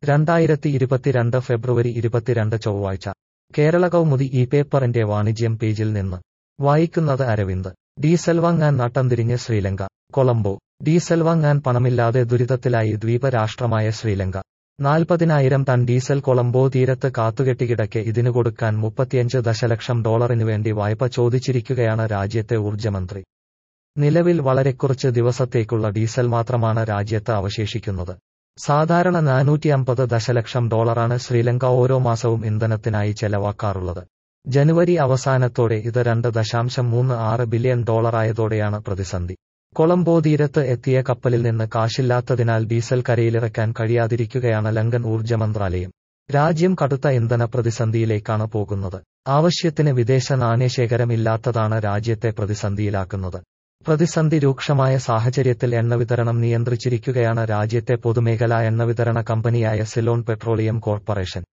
രണ്ടായിരത്തി ഇരുപത്തിരണ്ട് ഫെബ്രുവരി ഇരുപത്തിരണ്ട് ചൊവ്വാഴ്ച കേരള കൗമുദി ഈ പേപ്പറിന്റെ വാണിജ്യം പേജിൽ നിന്ന് വായിക്കുന്നത് അരവിന്ദ് ഡീസൽ വാങ്ങാൻ നട്ടംതിരിഞ്ഞ് ശ്രീലങ്ക കൊളംബോ ഡീസൽ വാങ്ങാൻ പണമില്ലാതെ ദുരിതത്തിലായി ദ്വീപ രാഷ്ട്രമായ ശ്രീലങ്ക നാൽപ്പതിനായിരം ടൺ ഡീസൽ കൊളംബോ തീരത്ത് കാത്തുകെട്ടിക്കിടക്കെ ഇതിനു കൊടുക്കാൻ മുപ്പത്തിയഞ്ച് ദശലക്ഷം ഡോളറിനു വേണ്ടി വായ്പ ചോദിച്ചിരിക്കുകയാണ് രാജ്യത്തെ ഊർജ്ജമന്ത്രി നിലവിൽ വളരെ കുറച്ച് ദിവസത്തേക്കുള്ള ഡീസൽ മാത്രമാണ് രാജ്യത്ത് അവശേഷിക്കുന്നത് സാധാരണ നാനൂറ്റി അമ്പത് ദശലക്ഷം ഡോളറാണ് ശ്രീലങ്ക ഓരോ മാസവും ഇന്ധനത്തിനായി ചെലവാക്കാറുള്ളത് ജനുവരി അവസാനത്തോടെ ഇത് രണ്ട് ദശാംശം മൂന്ന് ആറ് ബില്യൺ ഡോളറായതോടെയാണ് പ്രതിസന്ധി കൊളംബോ തീരത്ത് എത്തിയ കപ്പലിൽ നിന്ന് കാശില്ലാത്തതിനാൽ ഡീസൽ കരയിലിറക്കാൻ കഴിയാതിരിക്കുകയാണ് ലങ്കൻ ഊർജ്ജ മന്ത്രാലയം രാജ്യം കടുത്ത ഇന്ധന പ്രതിസന്ധിയിലേക്കാണ് പോകുന്നത് ആവശ്യത്തിന് വിദേശ നാണ്യശേഖരം ഇല്ലാത്തതാണ് രാജ്യത്തെ പ്രതിസന്ധിയിലാക്കുന്നത് പ്രതിസന്ധി രൂക്ഷമായ സാഹചര്യത്തിൽ എണ്ണവിതരണം നിയന്ത്രിച്ചിരിക്കുകയാണ് രാജ്യത്തെ പൊതുമേഖലാ എണ്ണവിതരണ കമ്പനിയായ സിലോൺ പെട്രോളിയം കോർപ്പറേഷൻ